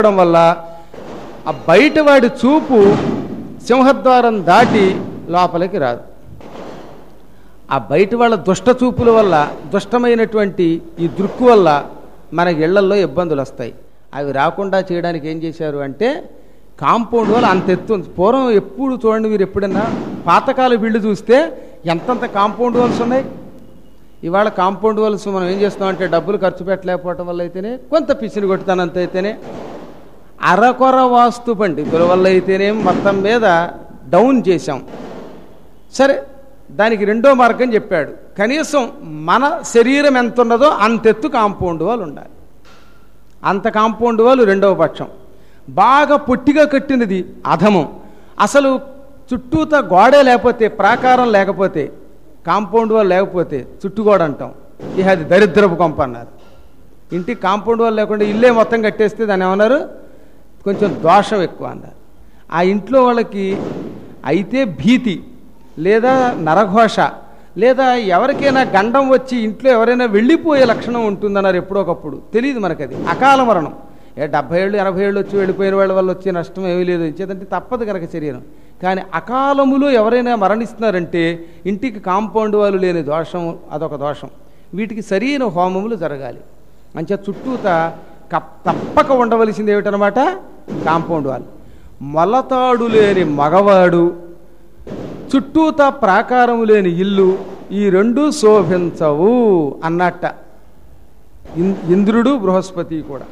ఉండడం వల్ల ఆ బయటవాడి చూపు సింహద్వారం దాటి లోపలికి రాదు ఆ బయట వాళ్ళ దుష్ట చూపుల వల్ల దుష్టమైనటువంటి ఈ దృక్కు వల్ల మనకి ఇళ్లల్లో ఇబ్బందులు వస్తాయి అవి రాకుండా చేయడానికి ఏం చేశారు అంటే కాంపౌండ్ వల్ల అంత ఎత్తు ఉంది. పూర్వం ఎప్పుడు చూడండి మీరు ఎప్పుడన్నా పాతకాల బిల్లు చూస్తే ఎంతంత కాంపౌండ్ వాల్స్ ఉన్నాయి ఇవాళ కాంపౌండ్ వాల్స్ మనం ఏం చేస్తామంటే డబ్బులు ఖర్చు పెట్టలేకపోవటం వల్ల అయితేనే కొంత పిచ్చిని కొట్టుతానంత అయితేనే అరకొర వాస్తు పండితుల వల్ల అయితేనే మొత్తం మీద డౌన్ చేశాం సరే దానికి రెండో మార్గం చెప్పాడు కనీసం మన శరీరం ఎంత ఉన్నదో అంతెత్తు కాంపౌండ్ వాళ్ళు ఉండాలి అంత కాంపౌండ్ వాళ్ళు రెండవ పక్షం బాగా పొట్టిగా కట్టినది అధమం అసలు చుట్టూత గోడే లేకపోతే ప్రాకారం లేకపోతే కాంపౌండ్ వాళ్ళు లేకపోతే చుట్టుగోడ అంటాం ఇక అది దరిద్రపు కొంప అన్నారు ఇంటికి కాంపౌండ్ వాళ్ళు లేకుండా ఇల్లే మొత్తం కట్టేస్తే దాన్ని ఏమన్నారు కొంచెం దోషం ఎక్కువ అన్నారు ఆ ఇంట్లో వాళ్ళకి అయితే భీతి లేదా నరఘోష లేదా ఎవరికైనా గండం వచ్చి ఇంట్లో ఎవరైనా వెళ్ళిపోయే లక్షణం ఉంటుందన్నారు ఎప్పుడో ఒకప్పుడు తెలియదు మనకది అకాల మరణం ఏ డెబ్బై ఏళ్ళు ఎనభై ఏళ్ళు వచ్చి వెళ్ళిపోయిన వాళ్ళ వల్ల వచ్చే నష్టం ఏమీ లేదు ఇచ్చేదంటే తప్పదు కనుక శరీరం కానీ అకాలములో ఎవరైనా మరణిస్తున్నారంటే ఇంటికి కాంపౌండ్ వాళ్ళు లేని దోషం అదొక దోషం వీటికి సరైన హోమములు జరగాలి మంచిగా చుట్టూత కప్ తప్పక ఉండవలసింది ఏమిటనమాట కాంపౌండ్ వాళ్ళు మొలతాడు లేని మగవాడు చుట్టూత ప్రాకారము లేని ఇల్లు ఈ రెండు శోభించవు అన్నట్ట ఇన్- ఇంద్రుడు బృహస్పతి కూడా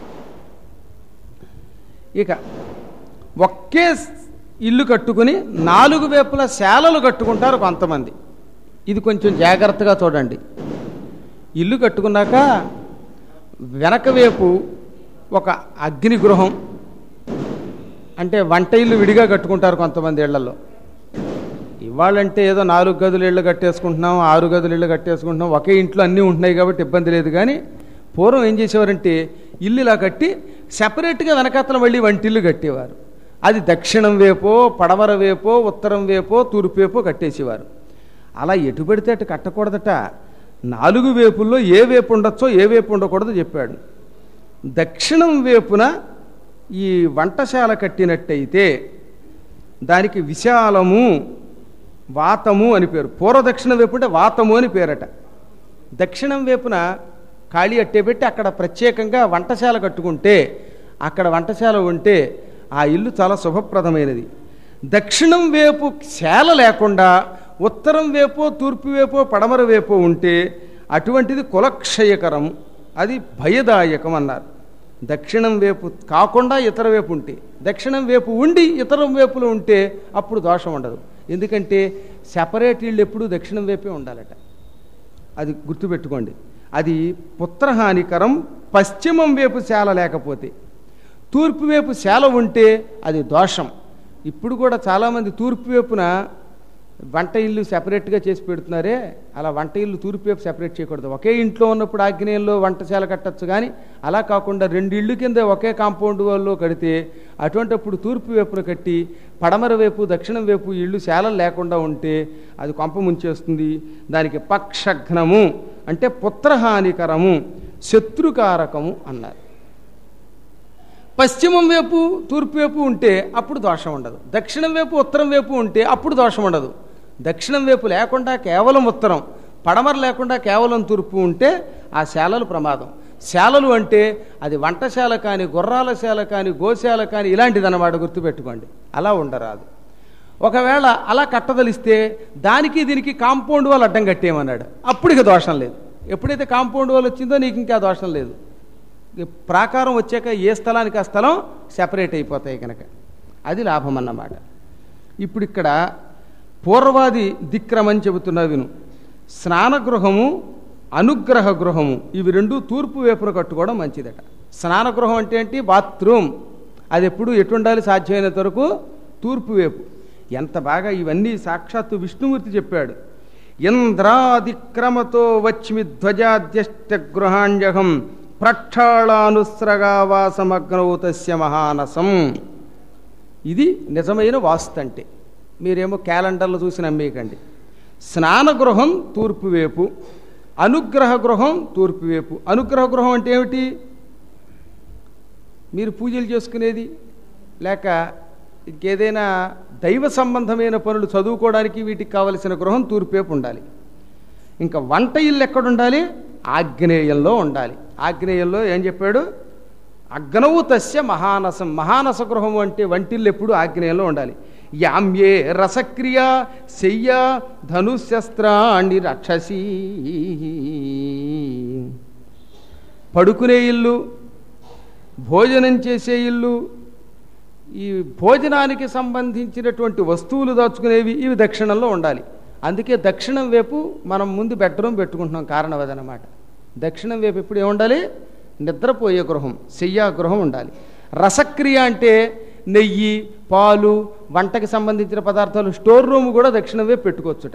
ఇక ఒకే స్- ఇల్లు కట్టుకుని నాలుగు వైపుల శాలలు కట్టుకుంటారు కొంతమంది ఇది కొంచెం జాగ్రత్తగా చూడండి ఇల్లు కట్టుకున్నాక వెనక వైపు ఒక అగ్ని గృహం అంటే వంట ఇల్లు విడిగా కట్టుకుంటారు కొంతమంది ఇళ్లలో ఇవాళంటే ఏదో నాలుగు గదులు ఇళ్ళు కట్టేసుకుంటున్నాం ఆరు గదులు ఇళ్ళు కట్టేసుకుంటున్నాం ఒకే ఇంట్లో అన్నీ ఉంటున్నాయి కాబట్టి ఇబ్బంది లేదు కానీ పూర్వం ఏం చేసేవారంటే ఇల్లు ఇలా కట్టి సెపరేట్గా వెనకాతల మళ్ళీ వంటిల్లు కట్టేవారు అది దక్షిణం వేపో పడమర వేపో ఉత్తరం వేపో తూర్పు వేపో కట్టేసేవారు అలా ఎటు పెడితే అటు కట్టకూడదట నాలుగు వేపుల్లో ఏ వేపు ఉండొచ్చో ఏ వేపు ఉండకూడదో చెప్పాడు దక్షిణం వేపున ఈ వంటశాల కట్టినట్టయితే దానికి విశాలము వాతము అని పేరు పూర్వ దక్షిణ వైపు అంటే వాతము అని పేరట దక్షిణం వైపున ఖాళీ అట్టే పెట్టి అక్కడ ప్రత్యేకంగా వంటశాల కట్టుకుంటే అక్కడ వంటశాల ఉంటే ఆ ఇల్లు చాలా శుభప్రదమైనది దక్షిణం వైపు శాల లేకుండా ఉత్తరం వైపో తూర్పు వైపో పడమర వైపో ఉంటే అటువంటిది కులక్షయకరం అది భయదాయకం అన్నారు దక్షిణం వైపు కాకుండా ఇతర వైపు ఉంటే దక్షిణం వైపు ఉండి ఇతర వైపులో ఉంటే అప్పుడు దోషం ఉండదు ఎందుకంటే సెపరేట్ ఇళ్ళు ఎప్పుడూ దక్షిణం వైపే ఉండాలట అది గుర్తుపెట్టుకోండి అది పుత్రహానికరం పశ్చిమం వైపు శాల లేకపోతే తూర్పు వైపు శాల ఉంటే అది దోషం ఇప్పుడు కూడా చాలామంది తూర్పు వైపున వంట ఇల్లు సెపరేట్గా చేసి పెడుతున్నారే అలా వంట ఇల్లు తూర్పు వైపు సెపరేట్ చేయకూడదు ఒకే ఇంట్లో ఉన్నప్పుడు ఆగ్నేయంలో వంటశాల కట్టచ్చు కానీ అలా కాకుండా రెండు ఇళ్ళు కింద ఒకే కాంపౌండ్ వాళ్ళు కడితే అటువంటప్పుడు తూర్పు వైపున కట్టి పడమర వైపు దక్షిణం వైపు ఇళ్ళు శాలలు లేకుండా ఉంటే అది కొంప ముంచేస్తుంది దానికి పక్షఘ్నము అంటే పుత్రహానికరము శత్రుకారకము అన్నారు పశ్చిమం వైపు తూర్పు వైపు ఉంటే అప్పుడు దోషం ఉండదు దక్షిణం వైపు ఉత్తరం వైపు ఉంటే అప్పుడు దోషం ఉండదు దక్షిణం వైపు లేకుండా కేవలం ఉత్తరం పడమర లేకుండా కేవలం తూర్పు ఉంటే ఆ శాలలు ప్రమాదం శాలలు అంటే అది వంటశాల కానీ గుర్రాల శాల కానీ గోశాల కానీ ఇలాంటిది అన్నమాట గుర్తుపెట్టుకోండి అలా ఉండరాదు ఒకవేళ అలా కట్టదలిస్తే దానికి దీనికి కాంపౌండ్ వాళ్ళు అడ్డం కట్టేయమన్నాడు అప్పుడు ఇక దోషం లేదు ఎప్పుడైతే కాంపౌండ్ వాళ్ళు వచ్చిందో నీకు ఇంకా దోషం లేదు ఈ ప్రాకారం వచ్చాక ఏ స్థలానికి ఆ స్థలం సెపరేట్ అయిపోతాయి కనుక అది లాభం అన్నమాట ఇప్పుడు ఇక్కడ పూర్వాది దిక్రమని చెబుతున్నా విను స్నానగృహము అనుగ్రహ గృహము ఇవి రెండు తూర్పు వైపున కట్టుకోవడం మంచిదట స్నానగృహం అంటే ఏంటి బాత్రూమ్ అది ఎప్పుడు ఎటుండాలి సాధ్యమైనంత వరకు తూర్పు వైపు ఎంత బాగా ఇవన్నీ సాక్షాత్తు విష్ణుమూర్తి చెప్పాడు ఇంద్రాదిక్రమతో వచ్మి ధ్వజాద్యష్ట గృహాంజహం ప్రక్షాళానుస్రగావాసమగ్నౌ తస్య మహానసం ఇది నిజమైన వాస్తు అంటే మీరేమో క్యాలెండర్లు చూసి నమ్మేయకండి స్నానగృహం తూర్పు వైపు అనుగ్రహ గృహం తూర్పు వైపు అనుగ్రహ గృహం అంటే ఏమిటి మీరు పూజలు చేసుకునేది లేక ఇంకేదైనా దైవ సంబంధమైన పనులు చదువుకోవడానికి వీటికి కావలసిన గృహం తూర్పేపు ఉండాలి ఇంకా వంట ఇల్లు ఎక్కడ ఉండాలి ఆగ్నేయంలో ఉండాలి ఆగ్నేయంలో ఏం చెప్పాడు అగ్నవు తస్య మహానసం మహానస గృహం అంటే వంటిల్లు ఎప్పుడు ఆగ్నేయంలో ఉండాలి యామ్యే రసక్రియ శయ్య ధనుశస్త్రాణి రక్షసి పడుకునే ఇల్లు భోజనం చేసే ఇల్లు ఈ భోజనానికి సంబంధించినటువంటి వస్తువులు దాచుకునేవి ఇవి దక్షిణంలో ఉండాలి అందుకే దక్షిణం వైపు మనం ముందు బెడ్రూమ్ పెట్టుకుంటున్నాం కారణం అదనమాట దక్షిణం వైపు ఎప్పుడు ఏముండాలి నిద్రపోయే గృహం శయ్యా గృహం ఉండాలి రసక్రియ అంటే నెయ్యి పాలు వంటకి సంబంధించిన పదార్థాలు స్టోర్ రూమ్ కూడా దక్షిణం వైపు పెట్టుకోవచ్చుట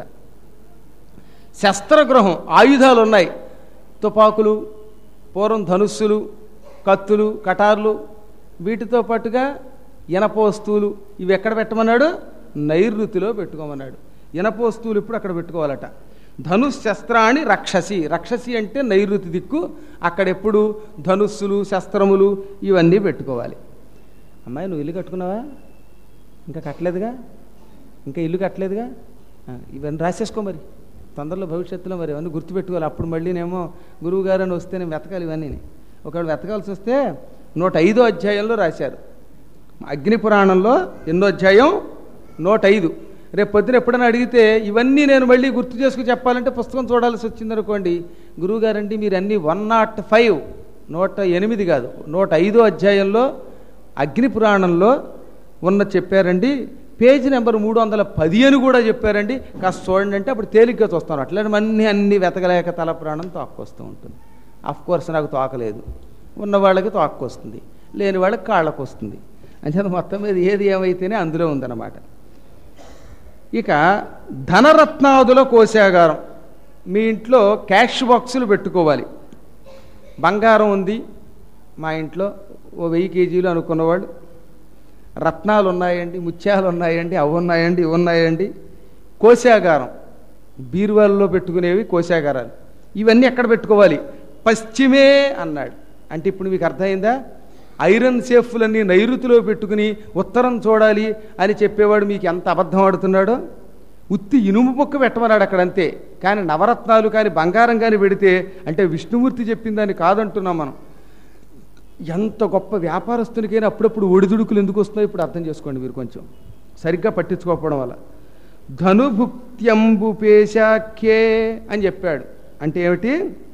శస్త్రగృహం ఆయుధాలు ఉన్నాయి తుపాకులు పూర్వం ధనుస్సులు కత్తులు కటార్లు వీటితో పాటుగా ఇనప వస్తువులు ఇవి ఎక్కడ పెట్టమన్నాడు నైరుతిలో పెట్టుకోమన్నాడు ఇనప వస్తువులు ఇప్పుడు అక్కడ పెట్టుకోవాలట ధనుశస్త్రాన్ని రక్షసి రక్షసి అంటే నైరుతి దిక్కు అక్కడెప్పుడు ధనుస్సులు శస్త్రములు ఇవన్నీ పెట్టుకోవాలి అమ్మాయి నువ్వు ఇల్లు కట్టుకున్నావా ఇంకా కట్టలేదుగా ఇంకా ఇల్లు కట్టలేదుగా ఆ, ఇవన్నీ రాసేసుకో మరి తొందరలో భవిష్యత్తులో మరి అవన్నీ గుర్తుపెట్టుకోవాలి అప్పుడు మళ్ళీనేమో గురువు గారు అని వస్తే నేను వెతకాలి ఇవన్నీ ఒకవేళ వెతకాల్సి వస్తే నూట ఐదో అధ్యాయంలో రాశారు అగ్ని పురాణంలో ఎన్నో అధ్యాయం నూట ఐదు రేపు పొద్దున ఎప్పుడైనా అడిగితే ఇవన్నీ నేను మళ్ళీ గుర్తు చేసుకుని చెప్పాలంటే పుస్తకం చూడాల్సి వచ్చిందనుకోండి గురువుగారండి మీరు అన్ని వన్ నాట్ ఫైవ్ నూట ఎనిమిది కాదు నూట ఐదో అధ్యాయంలో అగ్ని పురాణంలో ఉన్న చెప్పారండి పేజీ నెంబర్ మూడు వందల పది అని కూడా చెప్పారండి కాస్త చూడండి అంటే అప్పుడు తేలిగ్గా చూస్తాను అట్లనే అన్ని అన్ని వెతకలేక తల ప్రాణం తోక్కొస్తూ ఉంటుంది అఫ్ కోర్స్ నాకు తోకలేదు ఉన్న వాళ్ళకి తోక్కొస్తుంది లేని వాళ్ళకి కాళ్ళకు వస్తుంది అంచేత మొత్తం మీద ఏది ఏమైతేనే అందులో ఉందన్నమాట ఇక ధనరత్నాదుల కోశాగారం మీ ఇంట్లో క్యాష్ బాక్సులు పెట్టుకోవాలి బంగారం ఉంది మా ఇంట్లో ఓ వెయ్యి కేజీలు అనుకున్నవాళ్ళు రత్నాలు ఉన్నాయండి ముత్యాలు ఉన్నాయండి అవి ఉన్నాయండి ఇవి ఉన్నాయండి కోశాగారం బీరువాల్లో పెట్టుకునేవి కోశాగారాలు ఇవన్నీ ఎక్కడ పెట్టుకోవాలి పశ్చిమే అన్నాడు అంటే ఇప్పుడు మీకు అర్థమైందా ఐరన్ సేఫ్లన్నీ నైరుతిలో పెట్టుకుని ఉత్తరం చూడాలి అని చెప్పేవాడు మీకు ఎంత అబద్ధం ఆడుతున్నాడో ఉత్తి ఇనుము పొక్క పెట్టమన్నాడు అక్కడ అంతే కానీ నవరత్నాలు కానీ బంగారం కానీ పెడితే అంటే విష్ణుమూర్తి చెప్పిందని కాదంటున్నాం మనం ఎంత గొప్ప వ్యాపారస్తునికైనా అప్పుడప్పుడు ఒడిదుడుకులు ఎందుకు వస్తున్నాయో ఇప్పుడు అర్థం చేసుకోండి మీరు కొంచెం సరిగ్గా పట్టించుకోకపోవడం వల్ల ధనుభుక్త్యంబు పేశాఖ్యే అని చెప్పాడు అంటే ఏమిటి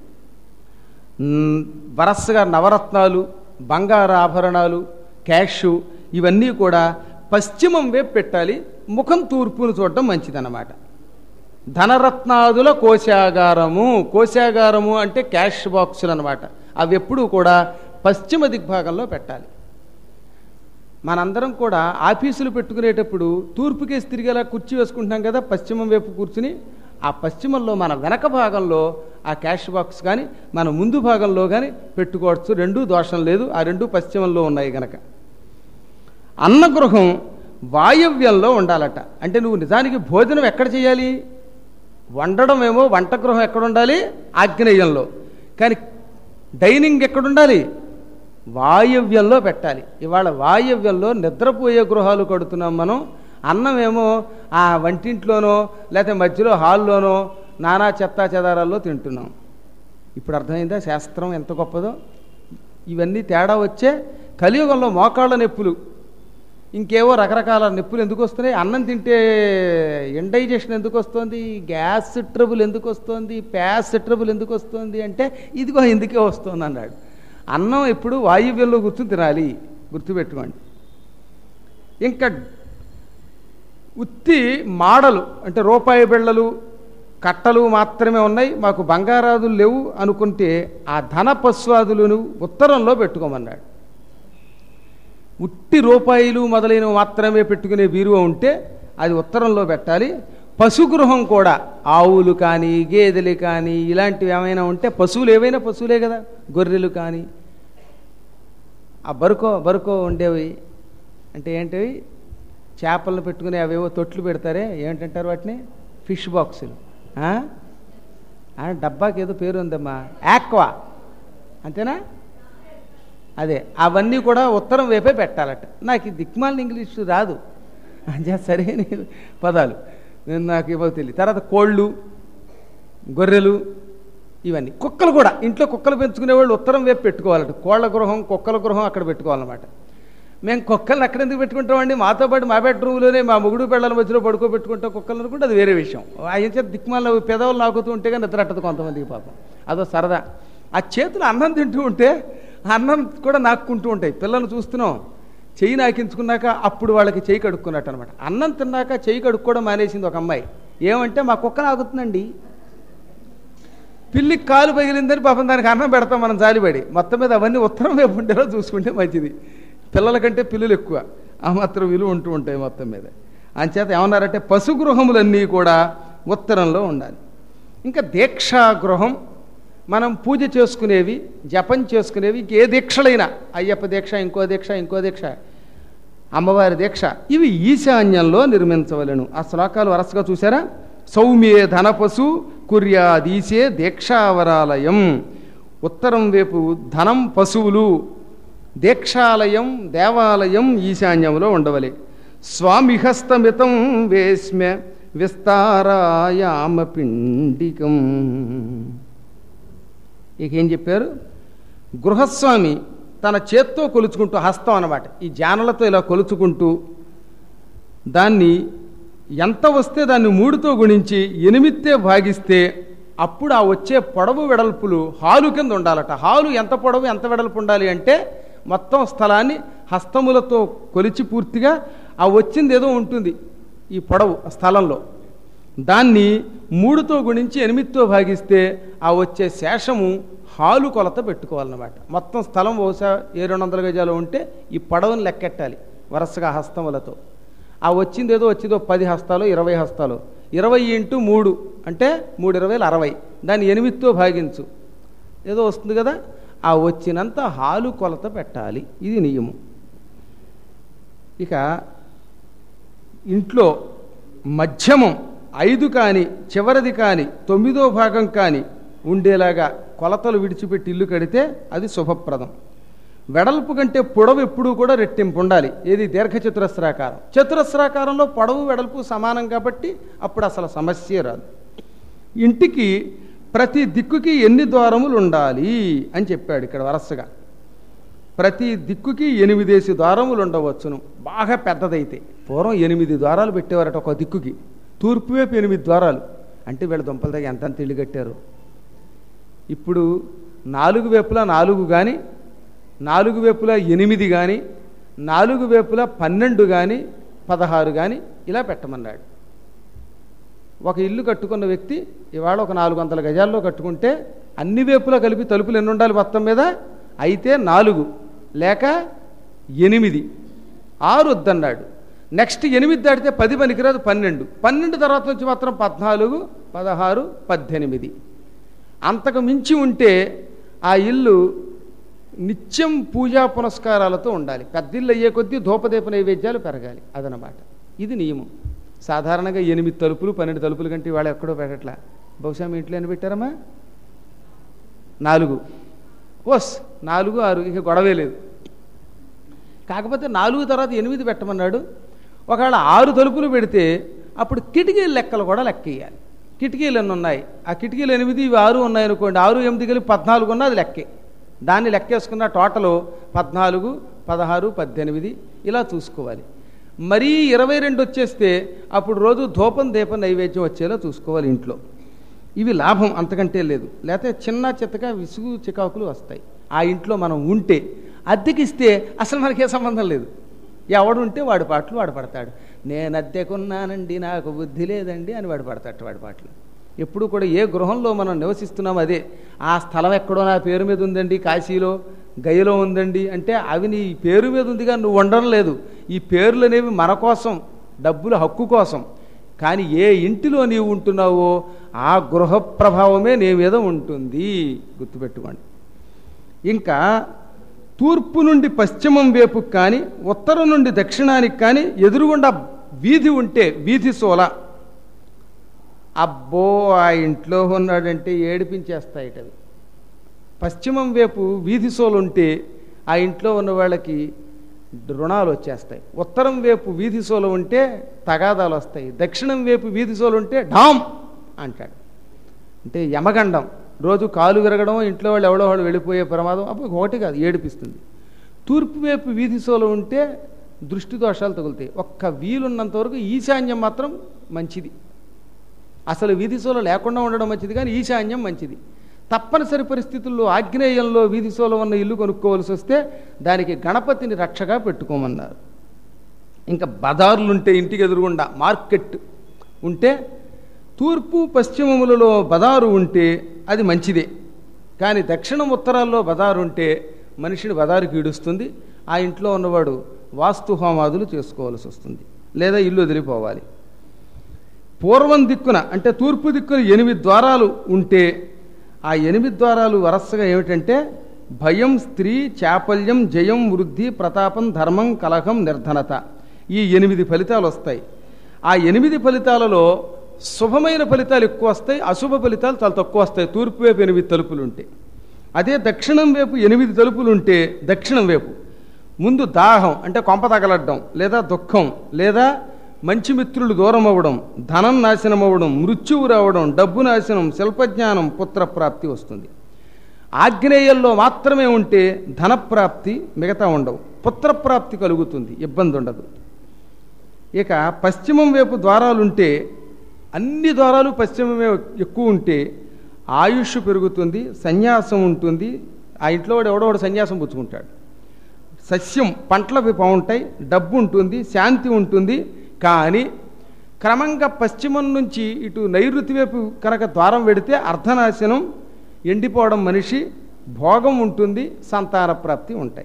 మ్, వరసగా నవరత్నాలు బంగారు ఆభరణాలు క్యాషు ఇవన్నీ కూడా పశ్చిమం వైపు పెట్టాలి ముఖం తూర్పును చూడటం మంచిదన్నమాట ధనరత్నాదుల కోశాగారము కోశాగారము అంటే క్యాష్ బాక్సులు అనమాట అవి ఎప్పుడూ కూడా పశ్చిమ దిగ్భాగంలో పెట్టాలి మనందరం కూడా ఆఫీసులు పెట్టుకునేటప్పుడు తూర్పుకేసి తిరిగేలా కుర్చీ వేసుకుంటున్నాం కదా పశ్చిమం వైపు కూర్చుని ఆ పశ్చిమంలో మన వెనక భాగంలో ఆ క్యాష్ బాక్స్ కానీ మన ముందు భాగంలో కానీ పెట్టుకోవచ్చు రెండూ దోషం లేదు ఆ రెండు పశ్చిమంలో ఉన్నాయి గనక అన్నగృహం వాయవ్యంలో ఉండాలట అంటే నువ్వు నిజానికి భోజనం ఎక్కడ చేయాలి వండడం ఏమో వంటగృహం ఎక్కడ ఉండాలి ఆగ్నేయంలో కానీ డైనింగ్ ఎక్కడ ఉండాలి వాయవ్యంలో పెట్టాలి ఇవాళ వాయవ్యంలో నిద్రపోయే గృహాలు కడుతున్నాం మనం అన్నమేమో ఆ వంటింట్లోనో లేకపోతే మధ్యలో హాల్లోనో నానా చెత్తా చెదారాల్లో తింటున్నాం ఇప్పుడు అర్థమైందా శాస్త్రం ఎంత గొప్పదో ఇవన్నీ తేడా వచ్చే కలియుగంలో మోకాళ్ళ నొప్పులు ఇంకేవో రకరకాల నొప్పులు ఎందుకు వస్తున్నాయి అన్నం తింటే ఇండైజెషన్ ఎందుకు వస్తుంది గ్యాస్ ట్రబుల్ ఎందుకు వస్తుంది ప్యాస్ ట్రబుల్ ఎందుకు వస్తుంది అంటే ఇదిగో ఎందుకే వస్తుంది అన్నాడు అన్నం ఎప్పుడు వాయువ్యంలో కూర్చుని తినాలి గుర్తుపెట్టుకోండి ఇంకా ఉత్తి మాడలు అంటే రూపాయి బిళ్ళలు కట్టలు మాత్రమే ఉన్నాయి మాకు బంగారాదులు లేవు అనుకుంటే ఆ ధన పశ్వాదులను ఉత్తరంలో పెట్టుకోమన్నాడు ఉట్టి రూపాయలు మొదలైనవి మాత్రమే పెట్టుకునే బీరువా ఉంటే అది ఉత్తరంలో పెట్టాలి పశుగృహం కూడా ఆవులు కానీ గేదెలు కానీ ఇలాంటివి ఏమైనా ఉంటే పశువులు ఏవైనా పశువులే కదా గొర్రెలు కానీ ఆ బరుకో బరుకో ఉండేవి అంటే ఏంటివి చేపలను పెట్టుకుని అవేవో తొట్లు పెడతారే ఏమిటంటారు వాటిని ఫిష్ బాక్సులు ఆ? ఆ, డబ్బాకి ఏదో పేరు ఉందమ్మా యాక్వా అంతేనా అదే అవన్నీ కూడా ఉత్తరం వైపే పెట్టాలట నాకు ఈ దిక్మాలిన ఇంగ్లీష్ రాదు అంటే సరైన పదాలు నేను నాకు ఏమో తెలియదు తర్వాత కోళ్ళు గొర్రెలు ఇవన్నీ కుక్కలు కూడా ఇంట్లో కుక్కలు పెంచుకునే వాళ్ళు ఉత్తరం వైపు పెట్టుకోవాలట కోళ్ళ గృహం కుక్కల గృహం అక్కడ పెట్టుకోవాలన్నమాట మేము కుక్కల్ని అక్కడ ఎందుకు పెట్టుకుంటామండి మాతో పాటు మా బెడ్రూమ్లోనే మా ముగుడు పిల్లల మధ్యలో పడుకోబెట్టుకుంటాం కుక్కలు అనుకుంటే అది వేరే విషయం ఆయన చేత దిక్మాల పెదవులు నాకుతూ ఉంటే కానీ నిద్ర అట్టదు కొంతమందికి పాపం అదో సరదా ఆ చేతులు అన్నం తింటూ ఉంటే అన్నం కూడా నాక్కుంటూ ఉంటాయి పిల్లల్ని చూస్తున్నాం చెయ్యి నాకించుకున్నాక అప్పుడు వాళ్ళకి చెయ్యి కడుక్కున్నట్టు అనమాట అన్నం తిన్నాక చెయ్యి కడుక్కోవడం మానేసింది ఒక అమ్మాయి ఏమంటే మా కుక్క నాకుతుందండి పిల్లికి కాలు పగిలిందని పాపం దానికి అన్నం పెడతాం మనం జాలిపడి మొత్తం మీద అవన్నీ ఉత్తరం వైపు ఉండేలా చూసుకుంటే మంచిది పిల్లల కంటే పిల్లులు ఎక్కువ ఆ మాత్రం విలువ ఉంటూ ఉంటాయి మొత్తం మీద అంచేత ఏమన్నారంటే పశుగృహములన్నీ కూడా ఉత్తరంలో ఉండాలి ఇంకా దీక్షా గృహం మనం పూజ చేసుకునేవి జపం చేసుకునేవి ఇంకే దీక్షలైనా అయ్యప్ప దీక్ష ఇంకో దీక్ష ఇంకో దీక్ష అమ్మవారి దీక్ష ఇవి ఈశాన్యంలో నిర్మించవలను ఆ శ్లోకాలు వరసగా చూసారా సౌమ్యే ధనపశు కుర్యాదీసే దీక్షావరాలయం ఉత్తరం వైపు ధనం పశువులు దీక్షాలయం దేవాలయం ఈశాన్యంలో ఉండవలే స్వామిహస్తమితం వేస్మ్య విస్తారాయామ పిండికం ఇక ఏం చెప్పారు గృహస్వామి తన చేత్తో కొలుచుకుంటూ హస్తం అన్నమాట ఈ జానలతో ఇలా కొలుచుకుంటూ దాన్ని ఎంత వస్తే దాన్ని మూడుతో గుణించి ఎనిమిదితే భాగిస్తే అప్పుడు ఆ వచ్చే పొడవు వెడల్పులు హాలు కింద ఉండాలట హాలు ఎంత పొడవు ఎంత వెడల్పు ఉండాలి అంటే మొత్తం స్థలాన్ని హస్తములతో కొలిచి పూర్తిగా ఆ వచ్చింది ఏదో ఉంటుంది ఈ పొడవు ఆ స్థలంలో దాన్ని మూడుతో గుణించి ఎనిమిదితో భాగిస్తే ఆ వచ్చే శేషము హాలు కొలత పెట్టుకోవాలన్నమాట మొత్తం స్థలం బహుశా ఏ రెండు వందల గజాలు ఉంటే ఈ పొడవును లెక్కెట్టాలి వరుసగా హస్తములతో ఆ వచ్చింది ఏదో వచ్చిందో పది హస్తాలు ఇరవై హస్తాలు ఇరవై ఇంటూ మూడు అంటే మూడు ఇరవైలు అరవై దాన్ని ఎనిమిదితో భాగించు ఏదో వస్తుంది కదా ఆ వచ్చినంత హాలు కొలత పెట్టాలి ఇది నియమం ఇక ఇంట్లో మధ్యమం ఐదు కాని చివరిది కాని తొమ్మిదో భాగం కాని ఉండేలాగా కొలతలు విడిచిపెట్టి ఇల్లు కడితే అది శుభప్రదం వెడల్పు కంటే పొడవు ఎప్పుడూ కూడా రెట్టింపు ఉండాలి ఏది దీర్ఘ చతురస్రాకారం చతురస్రాకారంలో పొడవు వెడల్పు సమానం కాబట్టి అప్పుడు అసలు సమస్య రాదు ఇంటికి ప్రతి దిక్కుకి ఎన్ని ద్వారములు ఉండాలి అని చెప్పాడు ఇక్కడ వరసగా ప్రతి దిక్కుకి ఎనిమిదేసి ద్వారములు ఉండవచ్చును బాగా పెద్దదైతే పూర్వం ఎనిమిది ద్వారాలు పెట్టేవారట ఒక దిక్కుకి తూర్పు వైపు ఎనిమిది ద్వారాలు అంటే వీళ్ళ దుంపల దగ్గర ఎంత ఇల్లు కట్టారు ఇప్పుడు నాలుగు వైపులా నాలుగు కానీ నాలుగు వైపులా ఎనిమిది కానీ నాలుగు వైపులా పన్నెండు కానీ పదహారు కానీ ఇలా పెట్టమన్నాడు ఒక ఇల్లు కట్టుకున్న వ్యక్తి ఇవాళ ఒక నాలుగు వందల గజాల్లో కట్టుకుంటే అన్ని వైపులా కలిపి తలుపులు ఎన్ని ఉండాలి మొత్తం మీద అయితే నాలుగు లేక ఎనిమిది ఆరు వద్దన్నాడు నెక్స్ట్ ఎనిమిది దాటితే పది పనికిరాదు పన్నెండు పన్నెండు తర్వాత నుంచి మాత్రం పద్నాలుగు పదహారు పద్దెనిమిది అంతకు మించి ఉంటే ఆ ఇల్లు నిత్యం పూజా పునస్కారాలతో ఉండాలి పెద్దిల్లు అయ్యే కొద్దీ ధూపదీప నైవేద్యాలు పెరగాలి అదనమాట ఇది నియమం సాధారణంగా ఎనిమిది తలుపులు పన్నెండు తలుపులు కంటే వాళ్ళు ఎక్కడో పెట్టట్లా బహుశా మీ ఇంట్లో ఎన్ని పెట్టారమ్మా నాలుగు ఓస్ నాలుగు ఆరు ఇక గొడవే లేదు కాకపోతే నాలుగు తర్వాత ఎనిమిది పెట్టమన్నాడు ఒకవేళ ఆరు తలుపులు పెడితే అప్పుడు కిటికీల లెక్కలు కూడా లెక్కేయాలి కిటికీలు ఎన్ని ఉన్నాయి ఆ కిటికీలు ఎనిమిది ఇవి ఆరు ఉన్నాయి అనుకోండి ఆరు ఎనిమిది కలిపి పద్నాలుగు ఉన్నది లెక్కే దాన్ని లెక్కేసుకున్న టోటల్ పద్నాలుగు పదహారు పద్దెనిమిది ఇలా చూసుకోవాలి మరీ ఇరవై రెండు వచ్చేస్తే అప్పుడు రోజు ధూపం దీపం నైవేద్యం వచ్చేలా చూసుకోవాలి ఇంట్లో ఇవి లాభం అంతకంటే లేదు లేకపోతే చిన్న చిత్తగా విసుగు చికాకులు వస్తాయి ఆ ఇంట్లో మనం ఉంటే అద్దెకిస్తే అసలు మనకే సంబంధం లేదు ఎవడు ఉంటే వాడి పాటలు వాడు పడతాడు నేను అద్దెకున్నానండి నాకు బుద్ధి లేదండి అని వాడు పడతాడు వాడి పాటలు ఎప్పుడు కూడా ఏ గృహంలో మనం నివసిస్తున్నాం అదే ఆ స్థలం ఎక్కడో నా పేరు మీద ఉందండి కాశీలో గయలో ఉందండి అంటే అవి నీ పేరు మీద ఉందిగా నువ్వు ఉండడం లేదు ఈ పేర్లు అనేవి మన కోసం డబ్బుల హక్కు కోసం కానీ ఏ ఇంటిలో నీవు ఉంటున్నావో ఆ గృహ ప్రభావమే నీ మీద ఉంటుంది గుర్తుపెట్టుకోండి ఇంకా తూర్పు నుండి పశ్చిమం వైపుకి కానీ ఉత్తరం నుండి దక్షిణానికి కానీ ఎదురుగుండా వీధి ఉంటే వీధి సోల అబ్బో ఆ ఇంట్లో ఉన్నాడంటే ఏడిపించేస్తాయిట అవి పశ్చిమం వైపు వీధి సోలు ఉంటే ఆ ఇంట్లో ఉన్న వాళ్ళకి రుణాలు వచ్చేస్తాయి ఉత్తరం వైపు వీధి సోలు ఉంటే తగాదాలు వస్తాయి దక్షిణం వైపు వీధి సోలు ఉంటే డామ్ అంటాడు అంటే యమగండం రోజు కాలు విరగడం ఇంట్లో వాళ్ళు ఎవడో వాళ్ళు వెళ్ళిపోయే ప్రమాదం అప్పుడు ఒకటి కాదు ఏడిపిస్తుంది తూర్పు వైపు వీధి సోలు ఉంటే దృష్టి దోషాలు తగులుతాయి ఒక్క వీలున్నంత వరకు ఈశాన్యం మాత్రం మంచిది అసలు వీధి సోలు లేకుండా ఉండడం మంచిది కానీ ఈశాన్యం మంచిది తప్పనిసరి పరిస్థితుల్లో ఆగ్నేయంలో వీధి సోల ఉన్న ఇల్లు కొనుక్కోవాల్సి వస్తే దానికి గణపతిని రక్షగా పెట్టుకోమన్నారు ఇంకా బజార్లు ఉంటే ఇంటికి ఎదురుగుండా మార్కెట్ ఉంటే తూర్పు పశ్చిమములలో బజారు ఉంటే అది మంచిదే కానీ దక్షిణం ఉత్తరాల్లో బజారు ఉంటే మనిషిని బజారుకి ఈడుస్తుంది ఆ ఇంట్లో ఉన్నవాడు వాస్తు హోమాదులు చేసుకోవాల్సి వస్తుంది లేదా ఇల్లు వదిలిపోవాలి పూర్వం దిక్కున అంటే తూర్పు దిక్కున ఎనిమిది ద్వారాలు ఉంటే ఆ ఎనిమిది ద్వారాలు వరసగా ఏమిటంటే భయం స్త్రీ చాపల్యం జయం వృద్ధి ప్రతాపం ధర్మం కలహం నిర్ధనత ఈ ఎనిమిది ఫలితాలు వస్తాయి ఆ ఎనిమిది ఫలితాలలో శుభమైన ఫలితాలు ఎక్కువ వస్తాయి అశుభ ఫలితాలు చాలా తక్కువ వస్తాయి తూర్పు వైపు ఎనిమిది తలుపులు ఉంటే అదే దక్షిణం వైపు ఎనిమిది తలుపులు ఉంటే దక్షిణం వైపు ముందు దాహం అంటే కొంప తగలడ్డం లేదా దుఃఖం లేదా మంచి మిత్రులు దూరం అవ్వడం ధనం నాశనం అవ్వడం మృత్యువు రావడం డబ్బు నాశనం శిల్పజ్ఞానం పుత్రప్రాప్తి వస్తుంది ఆగ్నేయంలో మాత్రమే ఉంటే ధనప్రాప్తి మిగతా ఉండవు పుత్రప్రాప్తి కలుగుతుంది ఇబ్బంది ఉండదు ఇక పశ్చిమం వైపు ద్వారాలుంటే అన్ని ద్వారాలు పశ్చిమమే ఎక్కువ ఉంటే ఆయుష్ పెరుగుతుంది సన్యాసం ఉంటుంది ఆ ఇంట్లో వాడు ఎవడో వాడు సన్యాసం పుచ్చుకుంటాడు సస్యం పంటలు బాగుంటాయి డబ్బు ఉంటుంది శాంతి ఉంటుంది కానీ క్రమంగా పశ్చిమం నుంచి ఇటు నైరుతి వైపు కనుక ద్వారం వెడితే అర్ధనాశనం ఎండిపోవడం మనిషి భోగం ఉంటుంది సంతాన ప్రాప్తి ఉంటాయి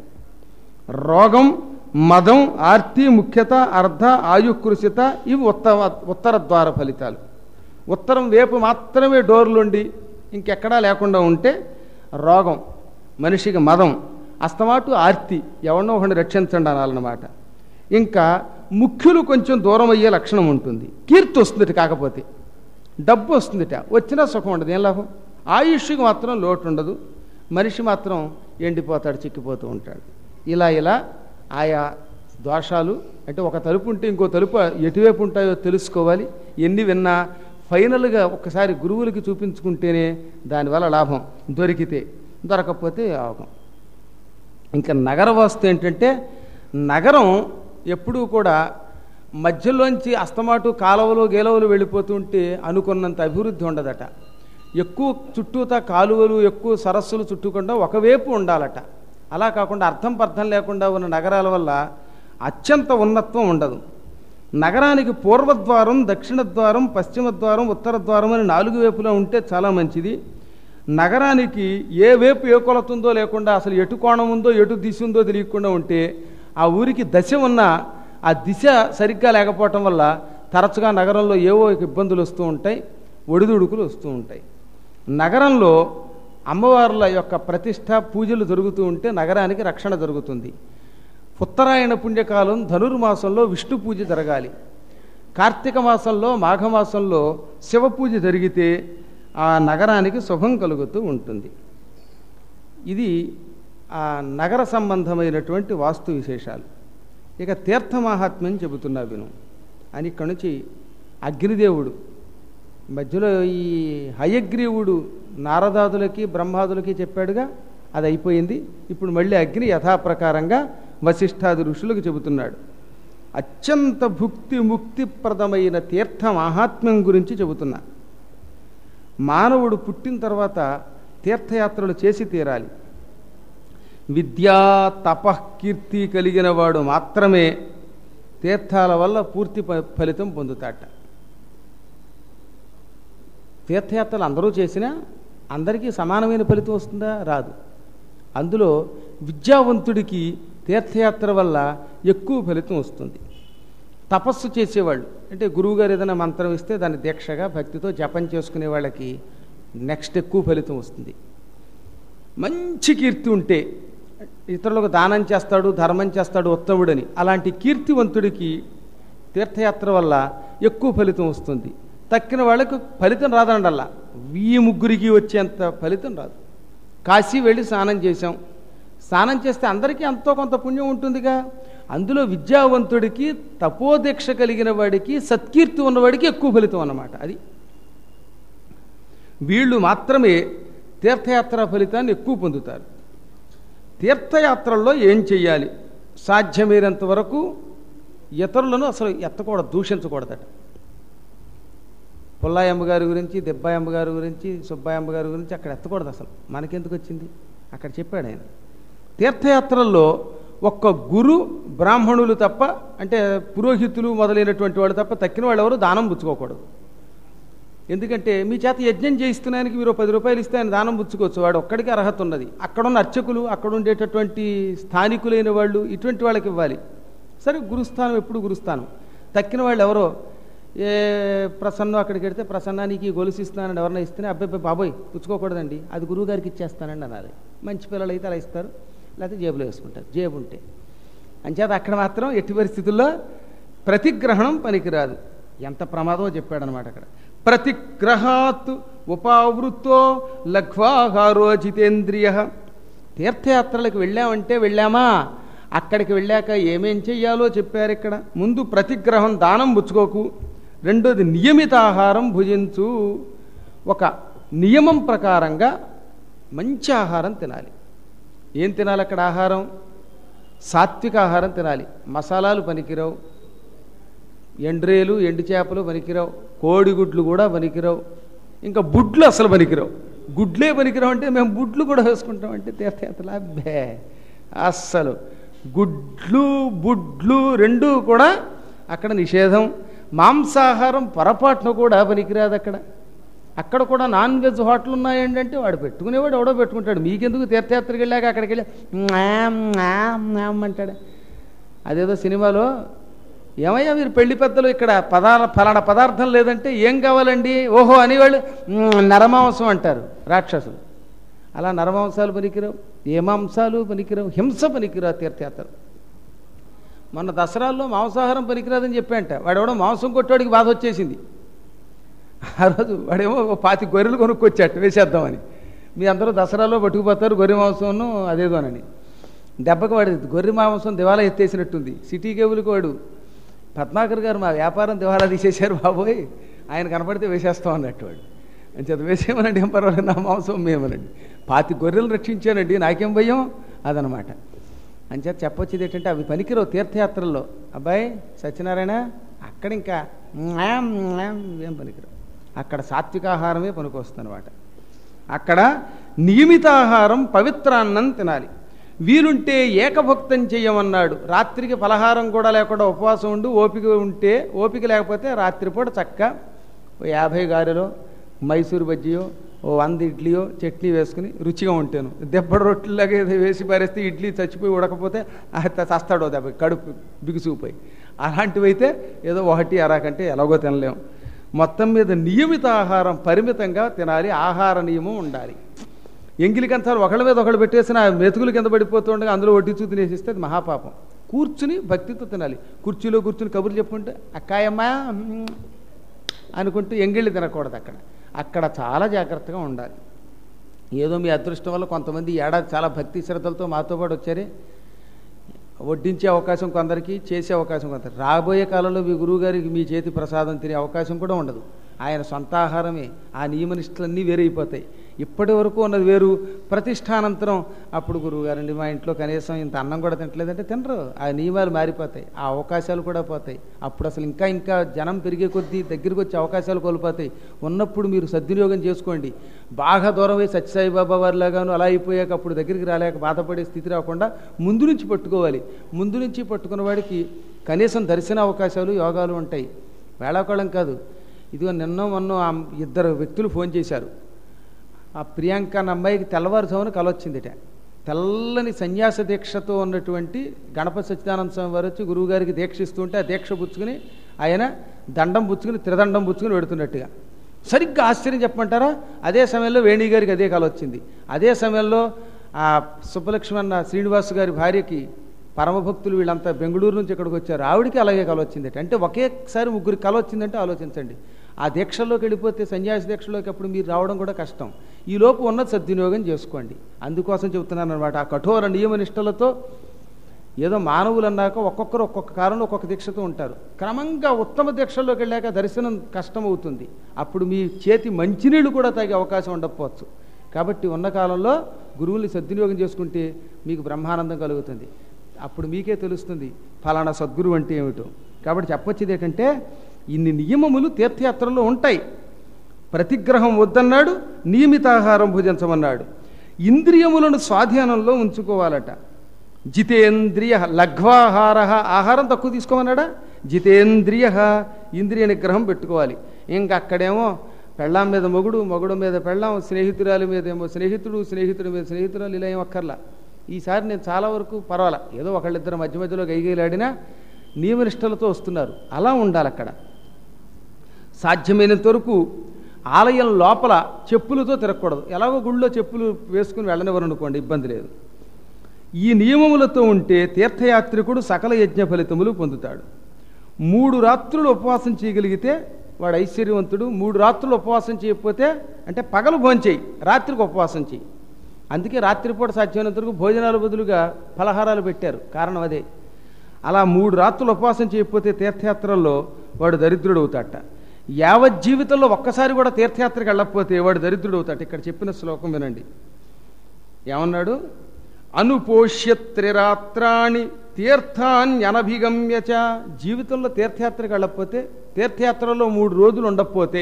రోగం మదం ఆర్తి ముఖ్యత అర్ధ ఆయుకృషిత ఇవి ఉత్తర ఉత్తర ద్వార ఫలితాలు ఉత్తరం వైపు మాత్రమే డోర్లుండి ఇంకెక్కడా లేకుండా ఉంటే రోగం మనిషికి మదం అస్తమాటు ఆర్తి ఎవరినో ఒకరిని రక్షించండి అనాలన్నమాట ఇంకా ముఖ్యులు కొంచెం దూరం అయ్యే లక్షణం ఉంటుంది కీర్తి వస్తుందిట కాకపోతే డబ్బు వస్తుందిట వచ్చినా సుఖం ఉండదు ఏం లాభం ఆయుష్కి మాత్రం లోటు ఉండదు మనిషి మాత్రం ఎండిపోతాడు చిక్కిపోతూ ఉంటాడు ఇలా ఇలా ఆయా దోషాలు అంటే ఒక తలుపు ఉంటే ఇంకో తలుపు ఎటువైపు ఉంటాయో తెలుసుకోవాలి ఎన్ని విన్నా ఫైనల్గా ఒక్కసారి గురువులకి చూపించుకుంటేనే దానివల్ల లాభం దొరికితే దొరకకపోతే ఆగం ఇంకా నగర వాస్తు ఏంటంటే నగరం ఎప్పుడూ కూడా మధ్యలోంచి అస్తమాటు కాలువలు గేలవలు వెళ్ళిపోతుంటే అనుకున్నంత అభివృద్ధి ఉండదట ఎక్కువ చుట్టూతా కాలువలు ఎక్కువ సరస్సులు చుట్టూకుండా ఒకవైపు ఉండాలట అలా కాకుండా అర్థం పర్థం లేకుండా ఉన్న నగరాల వల్ల అత్యంత ఉన్నత్వం ఉండదు నగరానికి పూర్వద్వారం దక్షిణ ద్వారం పశ్చిమ ద్వారం ఉత్తర ద్వారం అని నాలుగు వైపులా ఉంటే చాలా మంచిది నగరానికి ఏ వైపు ఏ కొలతుందో లేకుండా అసలు ఎటు కోణం ఉందో ఎటు దిశ ఉందో తెలియకుండా ఉంటే ఆ ఊరికి దశ ఉన్న ఆ దిశ సరిగ్గా లేకపోవటం వల్ల తరచుగా నగరంలో ఏవో ఇబ్బందులు వస్తూ ఉంటాయి ఒడిదుడుకులు వస్తూ ఉంటాయి నగరంలో అమ్మవార్ల యొక్క ప్రతిష్ట పూజలు జరుగుతూ ఉంటే నగరానికి రక్షణ జరుగుతుంది ఉత్తరాయణ పుణ్యకాలం ధనుర్మాసంలో విష్ణు పూజ జరగాలి కార్తీక మాసంలో మాఘమాసంలో శివ పూజ జరిగితే ఆ నగరానికి శుభం కలుగుతూ ఉంటుంది ఇది ఆ నగర సంబంధమైనటువంటి వాస్తు విశేషాలు ఇక తీర్థమాహాత్మ్యం చెబుతున్నా విను అని ఇక్కడి నుంచి అగ్నిదేవుడు మధ్యలో ఈ హయగ్రీవుడు నారదాదులకి బ్రహ్మాదులకి చెప్పాడుగా అది అయిపోయింది ఇప్పుడు మళ్ళీ అగ్ని యథాప్రకారంగా వశిష్ఠాది ఋషులకు చెబుతున్నాడు అత్యంత భుక్తి ముక్తిప్రదమైన తీర్థ మహాత్మ్యం గురించి చెబుతున్నా మానవుడు పుట్టిన తర్వాత తీర్థయాత్రలు చేసి తీరాలి విద్యా తపకీర్తి కలిగిన వాడు మాత్రమే తీర్థాల వల్ల పూర్తి ఫ- ఫలితం పొందుతాట తీర్థయాత్రలు అందరూ చేసినా అందరికీ సమానమైన ఫలితం వస్తుందా రాదు అందులో విద్యావంతుడికి తీర్థయాత్ర వల్ల ఎక్కువ ఫలితం వస్తుంది తపస్సు చేసేవాళ్ళు అంటే గురువుగారు ఏదైనా మంత్రం ఇస్తే దాన్ని దీక్షగా భక్తితో జపం చేసుకునే వాళ్ళకి నెక్స్ట్ ఎక్కువ ఫలితం వస్తుంది మంచి కీర్తి ఉంటే ఇతరులకు దానం చేస్తాడు ధర్మం చేస్తాడు ఉత్తముడని అలాంటి కీర్తివంతుడికి తీర్థయాత్ర వల్ల ఎక్కువ ఫలితం వస్తుంది తక్కిన వాళ్ళకు ఫలితం రాదండల్లా ఈ ముగ్గురికి వచ్చేంత ఫలితం రాదు కాశీ వెళ్ళి స్నానం చేశాం స్నానం చేస్తే అందరికీ ఎంతో కొంత పుణ్యం ఉంటుందిగా అందులో విద్యావంతుడికి తపోదీక్ష కలిగిన వాడికి సత్కీర్తి ఉన్నవాడికి ఎక్కువ ఫలితం అన్నమాట అది వీళ్ళు మాత్రమే తీర్థయాత్ర ఫలితాన్ని ఎక్కువ పొందుతారు తీర్థయాత్రల్లో ఏం చెయ్యాలి సాధ్యమైనంత వరకు ఇతరులను అసలు ఎత్తకూడదు దూషించకూడదట పుల్లాయమ్మ గారి గురించి దెబ్బాయమ్మ గారి గురించి సుబ్బాయమ్మ గారి గురించి అక్కడ ఎత్తకూడదు అసలు మనకెందుకు వచ్చింది అక్కడ చెప్పాడు ఆయన తీర్థయాత్రల్లో ఒక్క గురు బ్రాహ్మణులు తప్ప అంటే పురోహితులు మొదలైనటువంటి వాళ్ళు తప్ప తక్కిన వాళ్ళు ఎవరు దానం పుచ్చుకోకూడదు ఎందుకంటే మీ చేత యజ్ఞం చేయిస్తున్నానికి మీరు పది రూపాయలు ఇస్తే ఆయన దానం పుచ్చుకోవచ్చు వాడు ఒక్కడికి అర్హత ఉన్నది అక్కడున్న అర్చకులు అక్కడ ఉండేటటువంటి స్థానికులైన వాళ్ళు ఇటువంటి వాళ్ళకి ఇవ్వాలి సరే గురుస్థానం ఎప్పుడు గురుస్థానం తక్కిన వాళ్ళు ఎవరో ఏ ప్రసన్నం అక్కడికి వెడితే ప్రసన్నానికి గొలుసు ఇస్తున్నానని ఎవరైనా ఇస్తేనే అబ్బాయి బాబోయ్ పుచ్చుకోకూడదండి అది గురువు గారికి ఇచ్చేస్తానండి అనాలి మంచి పిల్లలు అయితే అలా ఇస్తారు లేకపోతే జేబులో వేసుకుంటారు జేబు ఉంటే అంచేత అక్కడ మాత్రం ఎట్టి పరిస్థితుల్లో ప్రతిగ్రహణం పనికిరాదు ఎంత ప్రమాదమో చెప్పాడనమాట అక్కడ ప్రతిగ్రహాత్ ఉపావృత్తో లఘ్వాహారో జితేంద్రియ తీర్థయాత్రలకు వెళ్ళామంటే వెళ్ళామా అక్కడికి వెళ్ళాక ఏమేం చెయ్యాలో చెప్పారు ఇక్కడ ముందు ప్రతిగ్రహం దానం పుచ్చుకోకు రెండోది నియమిత ఆహారం భుజించు ఒక నియమం ప్రకారంగా మంచి ఆహారం తినాలి ఏం తినాలి అక్కడ ఆహారం సాత్విక ఆహారం తినాలి మసాలాలు పనికిరావు ఎండ్రేలు ఎండు చేపలు పనికిరావు కోడిగుడ్లు కూడా పనికిరావు ఇంకా బుడ్లు అసలు పనికిరావు గుడ్లే పనికిరావు అంటే మేము బుడ్లు కూడా వేసుకుంటాం అంటే తీర్థయాత్రలు అబ్బే అస్సలు గుడ్లు బుడ్లు రెండు కూడా అక్కడ నిషేధం మాంసాహారం పొరపాటును కూడా పనికిరాదు అక్కడ అక్కడ కూడా నాన్ వెజ్ హోటల్ ఉన్నాయండి అంటే వాడు పెట్టుకునేవాడు ఎవడో పెట్టుకుంటాడు మీకెందుకు తీర్థయాత్రకి వెళ్ళాక అక్కడికి వెళ్ళి మ్యామ్, మ్యామ్, మ్యామ్ అంటాడు అదేదో సినిమాలో ఏమయ్యా మీరు పెళ్లి పెద్దలు ఇక్కడ పదార్ ఫలానా పదార్థం లేదంటే ఏం కావాలండి ఓహో అనేవాళ్ళు "మ్మ్, నరమాంసం అంటారు రాక్షసులు అలా నరమాంసాలు పనికిరావు ఏ మాంసాలు పనికిరావు హింస పనికిరావు తీర్థయాత్ర మొన్న దసరాల్లో మాంసాహారం పనికిరాదని చెప్పాంట వాడెవడో మాంసం కొట్టాడికి బాధ వచ్చేసింది ఆ రోజు వాడేమో ఓ పాతి గొర్రెలు కొనుక్కొచ్చాట వేసేద్దామని మీ అందరూ దసరాలో పట్టుకుపోతారు గొర్రె మాంసంను అదేదోనని దెబ్బకి వాడి గొర్రె మాంసం దివాలా ఎత్తేసినట్టుంది సిటీ కేబుల్కి వాడు పద్మాకర్ గారు మా వ్యాపారం దివాలా తీసేశారు బాబోయ్ ఆయన కనపడితే వేసేస్తాం అన్నట్టు వాడు అని చేత వేసేయమనండి ఏం పర్వాలేదు నా మాంసం మేమనండి పాతి గొర్రెలు రక్షించానండి నాకేం భయం అదనమాట అంచేత చెప్పొచ్చేది ఏంటంటే అవి పనికిరావు తీర్థయాత్రల్లో అబ్బాయి సత్యనారాయణ అక్కడ ఇంకా మ్యామ్, మ్యామ్ ఏం పనికిరావు అక్కడ సాత్వికాహారమే పనికొస్తుందన్నమాట అక్కడ నియమితాహారం పవిత్రాన్నం తినాలి వీలుంటే ఏకభక్తం చెయ్యమన్నాడు రాత్రికి పలహారం కూడా లేకుండా ఉపవాసం ఉండి ఓపిక ఉంటే ఓపిక లేకపోతే రాత్రిపూట చక్క ఓ యాభై గారెలో మైసూరు బజ్జీయో ఓ వంద ఇడ్లీయో చట్నీ వేసుకుని రుచిగా ఉంటాను దెబ్బడ రొట్టెలాగా ఏదో వేసి పారేస్తే ఇడ్లీ చచ్చిపోయి ఉడకపోతే ఆ చస్తాడో దెబ్బ కడుపు బిగుసుకుపోయి అలాంటివైతే ఏదో ఒకటి అరాకంటే ఎలాగో తినలేం మొత్తం మీద నియమిత ఆహారం పరిమితంగా తినాలి ఆహార నియమం ఉండాలి ఎంగిలి కంచాలు ఒకళ్ళ మీద ఒకళ్ళు పెట్టేసిన ఆ మెతుకులు కింద పడిపోతుండగా అందులో వడ్డించు తినేసిస్తే అది మహాపాపం కూర్చుని భక్తితో తినాలి కుర్చీలో కూర్చుని కబుర్లు చెప్పుకుంటే అక్కాయమ్మా మ్మ్, అనుకుంటూ ఎంగిళ్ళు తినకూడదు అక్కడ అక్కడ చాలా జాగ్రత్తగా ఉండాలి ఏదో మీ అదృష్టం వల్ల కొంతమంది ఈ ఏడాది చాలా భక్తి శ్రద్ధలతో మాతో పాటు వచ్చారే వడ్డించే అవకాశం కొందరికి చేసే అవకాశం కొందరికి రాబోయే కాలంలో మీ గురువుగారికి మీ చేతి ప్రసాదం తినే అవకాశం కూడా ఉండదు ఆయన సొంత ఆహారమే ఆ నియమనిష్టలన్నీ వేరైపోతాయి ఇప్పటి వరకు ఉన్నది వేరు ప్రతిష్టానంతరం అప్పుడు గురువుగారండి మా ఇంట్లో కనీసం ఇంత అన్నం కూడా తింటలేదంటే తినరు ఆ నియమాలు మారిపోతాయి ఆ అవకాశాలు కూడా పోతాయి అప్పుడు అసలు ఇంకా ఇంకా జనం పెరిగే కొద్దీ దగ్గరికి వచ్చే అవకాశాలు కోల్పోతాయి ఉన్నప్పుడు మీరు సద్వినియోగం చేసుకోండి బాగా దూరం అయి సత్యసాయిబాబా వారిలాగాను అలా అయిపోయాక అప్పుడు దగ్గరికి రాలేక బాధపడే స్థితి రాకుండా ముందు నుంచి పట్టుకోవాలి ముందు నుంచి పట్టుకున్న వాడికి కనీసం దర్శన అవకాశాలు యోగాలు ఉంటాయి వేళాకోళం కాదు ఇదిగో నిన్న మొన్న ఆ ఇద్దరు వ్యక్తులు ఫోన్ చేశారు ఆ ప్రియాంక అన్న అమ్మాయికి తెల్లవారుజామున కలొచ్చిందిట తెల్లని సన్యాస దీక్షతో ఉన్నటువంటి గణపతి సచ్చిదానంద స్వామి వారు వచ్చి గురువుగారికి దీక్ష ఇస్తుంటే ఆ దీక్ష పుచ్చుకుని ఆయన దండం పుచ్చుకుని త్రిదండం పుచ్చుకుని పెడుతున్నట్టుగా సరిగ్గా ఆశ్చర్యం చెప్పమంటారా అదే సమయంలో వేణి గారికి అదే కల వచ్చింది అదే సమయంలో ఆ సుబ్బలక్ష్మణ శ్రీనివాస్ గారి భార్యకి పరమభక్తులు వీళ్ళంతా బెంగళూరు నుంచి ఇక్కడికి వచ్చారు ఆవిడికి అలాగే కల వచ్చిందట అంటే ఒకేసారి ముగ్గురికి కల వచ్చిందంటే ఆలోచించండి ఆ దీక్షల్లోకి వెళ్ళిపోతే సన్యాసి దీక్షలోకి అప్పుడు మీరు రావడం కూడా కష్టం ఈ లోపు ఉన్న సద్వినియోగం చేసుకోండి అందుకోసం చెబుతున్నాను అనమాట ఆ కఠోర నియమ నిష్టలతో ఏదో మానవులు అన్నాక ఒక్కొక్కరు ఒక్కొక్క కాలంలో ఒక్కొక్క దీక్షతో ఉంటారు క్రమంగా ఉత్తమ దీక్షల్లోకి వెళ్ళాక దర్శనం కష్టం అవుతుంది అప్పుడు మీ చేతి మంచినీళ్ళు కూడా తాగే అవకాశం ఉండకపోవచ్చు కాబట్టి ఉన్న కాలంలో గురువుల్ని సద్వినియోగం చేసుకుంటే మీకు బ్రహ్మానందం కలుగుతుంది అప్పుడు మీకే తెలుస్తుంది ఫలానా సద్గురువు అంటే ఏమిటో కాబట్టి చెప్పొచ్చేది ఏంటంటే ఇన్ని నియమములు తీర్థయాత్రలో ఉంటాయి ప్రతిగ్రహం వద్దన్నాడు నియమితాహారం భుజించమన్నాడు ఇంద్రియములను స్వాధీనంలో ఉంచుకోవాలట జితేంద్రియ లఘ్వాహార ఆహారం తక్కువ తీసుకోమన్నాడా జితేంద్రియ ఇంద్రియ నిగ్రహం పెట్టుకోవాలి ఇంకా అక్కడేమో పెళ్ళాం మీద మొగుడు మొగుడు మీద పెళ్ళాం స్నేహితురాలి మీద ఏమో స్నేహితుడు స్నేహితుడి మీద స్నేహితురాలు ఇలా ఏం అక్కర్లా ఈసారి నేను చాలా వరకు పర్వాలా ఏదో ఒకళ్ళిద్దరు మధ్య మధ్యలో గైగైలాడినా నియమనిష్టలతో వస్తున్నారు అలా ఉండాలి అక్కడ సాధ్యమైనంత వరకు ఆలయం లోపల చెప్పులతో తిరగకూడదు ఎలాగో గుళ్ళో చెప్పులు వేసుకుని వెళ్ళనివ్వరు అనుకోండి ఇబ్బంది లేదు ఈ నియమములతో ఉంటే తీర్థయాత్రికుడు సకల యజ్ఞ ఫలితములు పొందుతాడు మూడు రాత్రులు ఉపవాసం చేయగలిగితే వాడు ఐశ్వర్యవంతుడు మూడు రాత్రులు ఉపవాసం చేయకపోతే అంటే పగలు భోంచేయి రాత్రికి ఉపవాసం చేయి అందుకే రాత్రిపూట సాధ్యమైనంత వరకు భోజనాల బదులుగా ఫలహారాలు పెట్టారు కారణం అదే అలా మూడు రాత్రులు ఉపవాసం చేయకపోతే తీర్థయాత్రల్లో వాడు దరిద్రుడు అవుతాట యావత్ జీవితంలో ఒక్కసారి కూడా తీర్థయాత్రకు వెళ్ళకపోతే వాడు దరిద్రుడు అవుతాట ఇక్కడ చెప్పిన శ్లోకం వినండి ఏమన్నాడు అనుపోష్య త్రిరాత్రాణి తీర్థాన్యనభిగమ్యచ జీవితంలో తీర్థయాత్రకు వెళ్ళకపోతే తీర్థయాత్రలో మూడు రోజులు ఉండకపోతే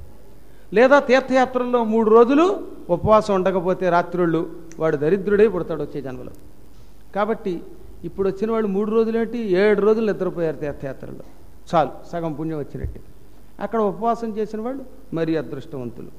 లేదా తీర్థయాత్రల్లో మూడు రోజులు ఉపవాసం ఉండకపోతే రాత్రుళ్ళు వాడు దరిద్రుడే పుడతాడు వచ్చే జన్మలో కాబట్టి ఇప్పుడు వచ్చిన వాళ్ళు మూడు రోజులేంటి ఏడు రోజులు నిద్రపోయారు తీర్థయాత్రలో చాలు సగం పుణ్యం వచ్చినట్టు అక్కడ ఉపవాసం చేసిన వాళ్ళు మరీ అదృష్టవంతులు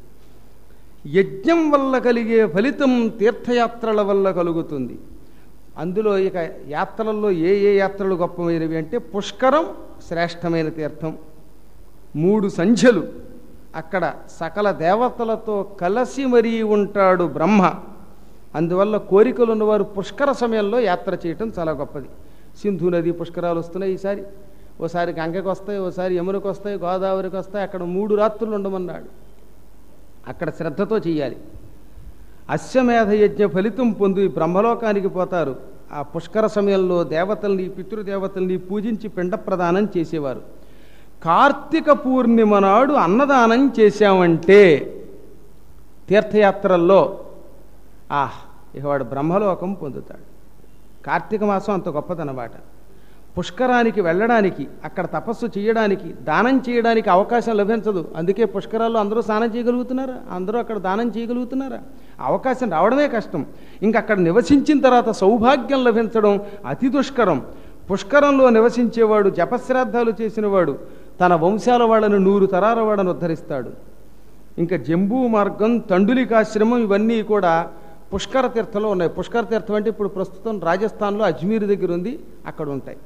యజ్ఞం వల్ల కలిగే ఫలితం తీర్థయాత్రల వల్ల కలుగుతుంది అందులో ఇక యాత్రల్లో ఏ ఏ యాత్రలు గొప్పమైనవి అంటే పుష్కరం శ్రేష్టమైన తీర్థం మూడు సంధ్యలు అక్కడ సకల దేవతలతో కలిసి మరీ ఉంటాడు బ్రహ్మ అందువల్ల కోరికలు ఉన్నవారు పుష్కర సమయంలో యాత్ర చేయటం చాలా గొప్పది సింధు నది పుష్కరాలు వస్తున్నాయి ఈసారి ఓసారి గంగకు వస్తాయి ఓసారి యమునకు వస్తాయి గోదావరికి వస్తాయి అక్కడ మూడు రాత్రులు ఉండమన్నాడు అక్కడ శ్రద్ధతో చెయ్యాలి అశ్వమేధ యజ్ఞ ఫలితం పొంది బ్రహ్మలోకానికి పోతారు ఆ పుష్కర సమయంలో దేవతల్ని పితృదేవతల్ని పూజించి పిండ ప్రదానం చేసేవారు కార్తీక పూర్ణిమ నాడు అన్నదానం చేశామంటే తీర్థయాత్రల్లో ఆహ్ ఇక వాడు బ్రహ్మలోకం పొందుతాడు కార్తీక మాసం అంత గొప్పదన్నమాట పుష్కరానికి వెళ్ళడానికి అక్కడ తపస్సు చేయడానికి దానం చేయడానికి అవకాశం లభించదు అందుకే పుష్కరాల్లో అందరూ స్నానం చేయగలుగుతున్నారా అందరూ అక్కడ దానం చేయగలుగుతున్నారా అవకాశం రావడమే కష్టం ఇంకా అక్కడ నివసించిన తర్వాత సౌభాగ్యం లభించడం అతి దుష్కరం పుష్కరంలో నివసించేవాడు జపశ్రాద్ధాలు చేసినవాడు తన వంశాల వాళ్ళను నూరు తరాల వాళ్ళను ఉద్ధరిస్తాడు ఇంకా జంబూ మార్గం తండులికాశ్రమం ఇవన్నీ కూడా పుష్కర తీర్థంలో ఉన్నాయి పుష్కర తీర్థం అంటే ఇప్పుడు ప్రస్తుతం రాజస్థాన్లో అజ్మీర్ దగ్గర ఉంది అక్కడ ఉంటాయి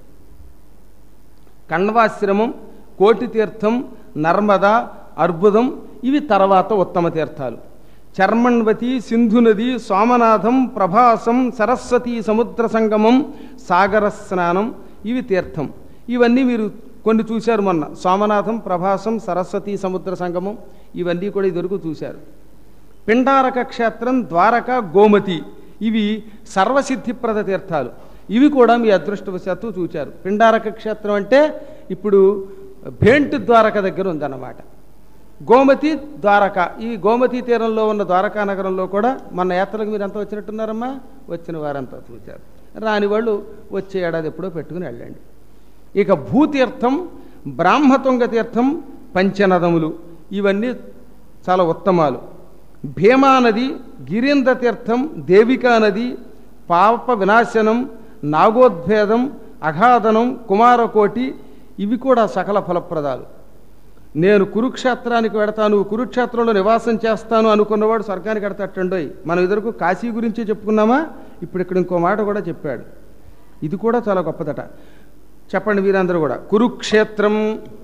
కణ్వాశ్రమం కోటి తీర్థం నర్మద అర్బుదం ఇవి తర్వాత ఉత్తమ తీర్థాలు చర్మణ్వతి సింధు నది సోమనాథం ప్రభాసం సరస్వతి సముద్ర సంగమం సాగర స్నానం ఇవి తీర్థం ఇవన్నీ మీరు కొన్ని చూశారు మొన్న సోమనాథం ప్రభాసం సరస్వతి సముద్ర సంగమం ఇవన్నీ కూడా ఇదివరకు చూశారు పిండారక క్షేత్రం ద్వారక గోమతి ఇవి సర్వసిద్ధిప్రద తీర్థాలు ఇవి కూడా మీ అదృష్టవశాత్తు చూచారు పిండారక క్షేత్రం అంటే ఇప్పుడు భేంట్ ద్వారక దగ్గర ఉందన్నమాట గోమతి ద్వారక ఈ గోమతి తీరంలో ఉన్న ద్వారకా నగరంలో కూడా మన యాత్రలకు మీరు అంతా వచ్చినట్టున్నారమ్మా వచ్చిన వారంతా చూచారు రాని వాళ్ళు వచ్చే ఏడాది ఎప్పుడో పెట్టుకుని వెళ్ళండి ఇక భూతీర్థం బ్రాహ్మతుంగ తీర్థం పంచనదములు ఇవన్నీ చాలా ఉత్తమాలు భీమా నది గిరీంద్ర తీర్థం దేవికా నది పాప వినాశనం నాగోద్భేదం అఘాదనం కుమారకోటి ఇవి కూడా సకల ఫలప్రదాలు నేను కురుక్షేత్రానికి వెడతాను కురుక్షేత్రంలో నివాసం చేస్తాను అనుకున్నవాడు స్వర్గానికి ఎడతట్టండోయ్ మనం ఇద్దరకు కాశీ గురించి చెప్పుకున్నామా ఇప్పుడు ఇక్కడ ఇంకో మాట కూడా చెప్పాడు ఇది కూడా చాలా గొప్పదట చెప్పండి వీరందరూ కూడా కురుక్షేత్రం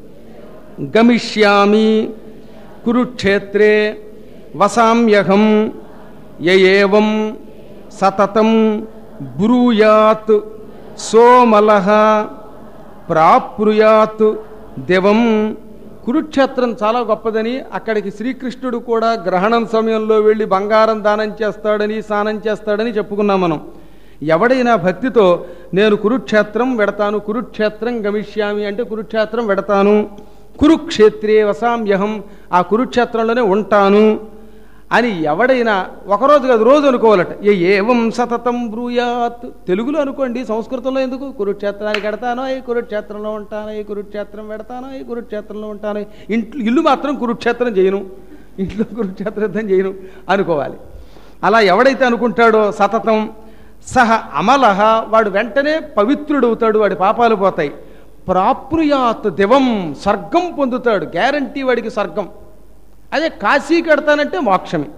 గమిష్యామి కురుక్షేత్రే వసామ్యహం యయేవం సతతం బ్రూయాత్ సోమలః ప్రాప్నుయాత్ దివం కురుక్షేత్రం చాలా గొప్పదని అక్కడికి శ్రీకృష్ణుడు కూడా గ్రహణం సమయంలో వెళ్ళి బంగారం దానం చేస్తాడని స్నానం చేస్తాడని చెప్పుకున్నాం మనం ఎవడైనా భక్తితో నేను కురుక్షేత్రం వెడతాను కురుక్షేత్రం గమిష్యామి అంటే కురుక్షేత్రం వెడతాను కురుక్షేత్రే వసామ్యహం ఆ కురుక్షేత్రంలోనే ఉంటాను అని ఎవడైనా ఒకరోజు కాదు రోజు అనుకోవాలట ఏ ఏవం సతతం బ్రూయాత్ తెలుగులో అనుకోండి సంస్కృతంలో ఎందుకు కురుక్షేత్రానికి వెడతానో ఈ కురుక్షేత్రంలో ఉంటాను ఈ కురుక్షేత్రం పెడతానో ఈ కురుక్షేత్రంలో ఉంటాను ఇంట్లో ఇల్లు మాత్రం కురుక్షేత్రం చేయను ఇంట్లో కురుక్షేత్ర యుద్ధం చేయను అనుకోవాలి అలా ఎవడైతే అనుకుంటాడో సతతం సహ అమలహ వాడు వెంటనే పవిత్రుడవుతాడు వాడి పాపాలు పోతాయి ప్రాప్నుయాత్ దివం స్వర్గం పొందుతాడు గ్యారంటీ వాడికి స్వర్గం అదే కాశీ కడతానంటే మోక్షమే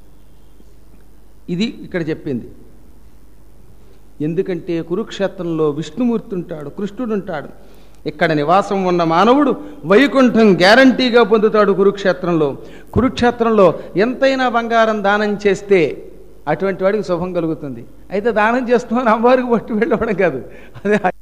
ఇది ఇక్కడ చెప్పింది ఎందుకంటే కురుక్షేత్రంలో విష్ణుమూర్తి ఉంటాడు కృష్ణుడు ఉంటాడు ఇక్కడ నివాసం ఉన్న మానవుడు వైకుంఠం గ్యారంటీగా పొందుతాడు కురుక్షేత్రంలో కురుక్షేత్రంలో ఎంతైనా బంగారం దానం చేస్తే అటువంటి వాడికి శుభం కలుగుతుంది అయితే దానం చేస్తున్నాను అమ్మవారికి పట్టు వెళ్ళవడం కాదు అదే